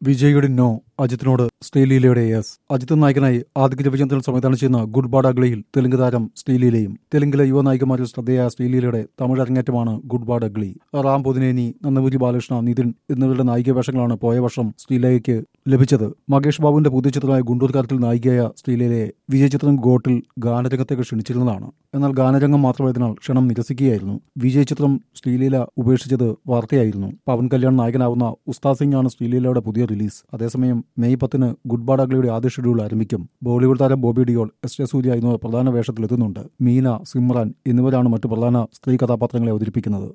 വിജയുടെ നോ അജിത്തിനോട് ശ്രീലീലയുടെ യെസ് അജിത്ത് നായകനായി ആദിത്യ രവിചന്ദ്രൻ സംവിധാനം ചെയ്യുന്ന ഗുഡ് ബാഡ് അഗ്ലിയിൽ തെലുങ്ക് താരം ശ്രീലീലയും തെലുങ്കിലെ യുവ നായികമാരിൽ ശ്രദ്ധേയ ശ്രീലീലയുടെ തമിഴ് അരങ്ങേറ്റമാണ് good bad ugly Ram Pothineni Nandamuri Balakrishna Nithiin എന്നിവരുടെ നായിക വേഷങ്ങളാണ് പോയ വർഷം ശ്രീലയ്ക്ക് ലഭിച്ചത് മകേഷ് ബാബുവിന്റെ പുതിയ ചിത്രമായ ഗുണ്ടൂർക്കാരത്തിൽ നായികയായ ശ്രീലീലയെ വിജയ ചിത്രം ഗോട്ടിൽ ഗാനരംഗത്തേക്ക് ക്ഷണിച്ചിരുന്നതാണ് എന്നാൽ ഗാനരംഗം മാത്രമായതിനാൽ ക്ഷണം നിരസിക്കുകയായിരുന്നു വിജയ് ചിത്രം ശ്രീലീല ഉപേക്ഷിച്ചത് വാർത്തയായിരുന്നു പവൻ കല്യാൺ നായകനാവുന്ന ഉസ്താദ് സിംഗ് ആണ് ശ്രീലീലയുടെ പുതിയ റിലീസ് അതേസമയം മെയ് പത്തിന് ഗുഡ് ബാഡ് അഗ്ലിയുടെ ആദ്യ ഷെഡ്യൂൾ ആരംഭിക്കും ബോളിവുഡ് താരം ബോബി ഡിയോൾ എസ് ജെ സൂര്യ എന്നിവർ പ്രധാന വേഷത്തിലെത്തുന്നുണ്ട് മീന സിമ്രാൻ എന്നിവരാണ് മറ്റു പ്രധാന സ്ത്രീ കഥാപാത്രങ്ങളെ അവതരിപ്പിക്കുന്നത്